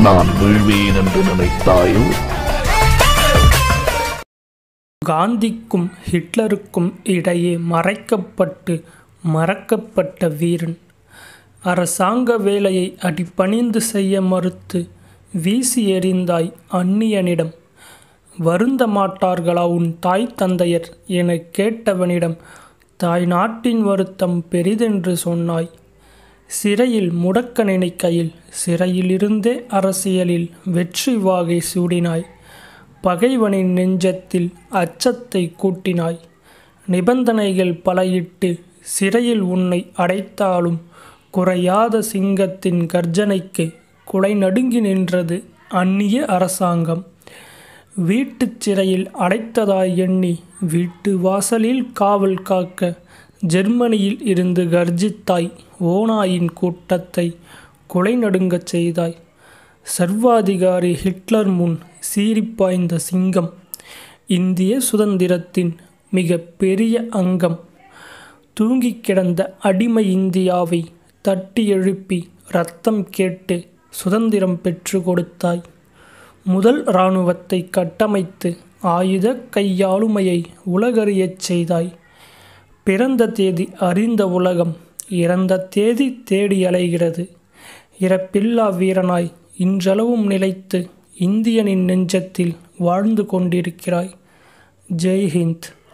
நான் வீழ்வேன் என்று நினைத்தாயோ காந்திக்கும் ஹிட்லருக்கும் இடையே மறைக்கப்பட்டு மறக்கப்பட்ட வீரன் அரசாங்க வேலையை அடிபணிந்து செய்ய மறுத்து வீசி எறிந்தாய் அந்நியனிடம் வருந்த மாட்டார்களா உன் தாய் தந்தையர் எனக் கேட்டவனிடம் தாய் நாட்டின் வருத்தம் பெரிதென்று சொன்னாய் சிறையில் முடக்க நினைக்கையில் சிறையிலிருந்தே அரசியலில் வெற்றி வாகை சூடினாய் பகைவனின் நெஞ்சத்தில் அச்சத்தை கூட்டினாய் நிபந்தனைகள் பலையிட்டு சிறையில் உன்னை அடைத்தாலும் குறையாத சிங்கத்தின் கர்ஜனைக்கு குலை நடுங்கி நின்றது அந்நிய அரசாங்கம் வீட்டுச் சிறையில் அடைத்ததாய் எண்ணி வீட்டு வாசலில் காவல் காக்க ஜெர்மனியில் இருந்து கர்ஜித்தாய் ஓநாயின் கூட்டத்தை கொலை நடுங்கச் செய்தாய் சர்வாதிகாரி ஹிட்லர் முன் சீறிப்பாய்ந்த சிங்கம் இந்திய சுதந்திரத்தின் மிக பெரிய அங்கம் தூங்கிக் கிடந்த அடிமை இந்தியாவை தட்டி எழுப்பி ரத்தம் கேட்டு சுதந்திரம் பெற்று கொடுத்தாய் முதல் இராணுவத்தை கட்டமைத்து ஆயுத கையாளுமையை உலகறியச் செய்தாய் பிறந்த தேதி அறிந்த உலகம் இறந்த தேதி தேடி அலைகிறது இறப்பில்லா வீரனாய் இன்றளவும் நிலைத்து இந்தியனின் நெஞ்சத்தில் வாழ்ந்து கொண்டிருக்கிறாய் ஜெய் ஹிந்த்